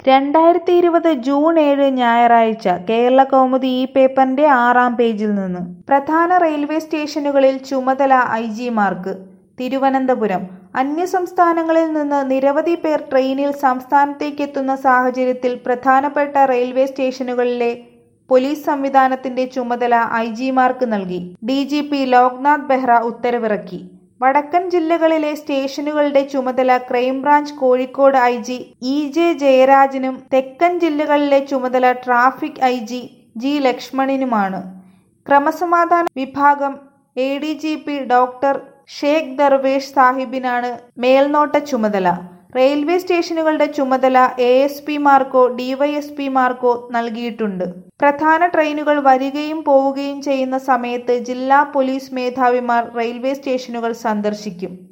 രണ്ടായിരത്തി ഇരുപത് ജൂൺ ഏഴ് ഞായറാഴ്ച കേരള കൗമുദി ഈ പേപ്പറിന്റെ ആറാം പേജിൽ നിന്ന് പ്രധാന റെയിൽവേ സ്റ്റേഷനുകളിൽ ചുമതല ഐ ജിമാർക്ക് തിരുവനന്തപുരം അന്യസംസ്ഥാനങ്ങളിൽ നിന്ന് നിരവധി പേർ ട്രെയിനിൽ സംസ്ഥാനത്തേക്കെത്തുന്ന സാഹചര്യത്തിൽ പ്രധാനപ്പെട്ട റെയിൽവേ സ്റ്റേഷനുകളിലെ പോലീസ് സംവിധാനത്തിന്റെ ചുമതല ഐ ജിമാർക്ക് നൽകി D G P Loknath Behra ഉത്തരവിറക്കി വടക്കൻ ജില്ലകളിലെ സ്റ്റേഷനുകളുടെ ചുമതല crime branch Kozhikode I G E J ജയരാജനും തെക്കൻ ജില്ലകളിലെ ചുമതല ട്രാഫിക് ഐ ജി ജി ലക്ഷ്മണിനുമാണ് ക്രമസമാധാന വിഭാഗം A D G P doctor Sheikh Darvesh സാഹിബിനാണ് മേൽനോട്ട ചുമതല റെയിൽവേ സ്റ്റേഷനുകളുടെ ചുമതല എ എസ് പിമാർക്കോ ഡിവൈഎസ്പിമാർക്കോ നൽകിയിട്ടുണ്ട് പ്രധാന ട്രെയിനുകൾ വരികയും പോവുകയും ചെയ്യുന്ന സമയത്ത് ജില്ലാ പോലീസ് മേധാവിമാർ റെയിൽവേ സ്റ്റേഷനുകൾ സന്ദർശിക്കും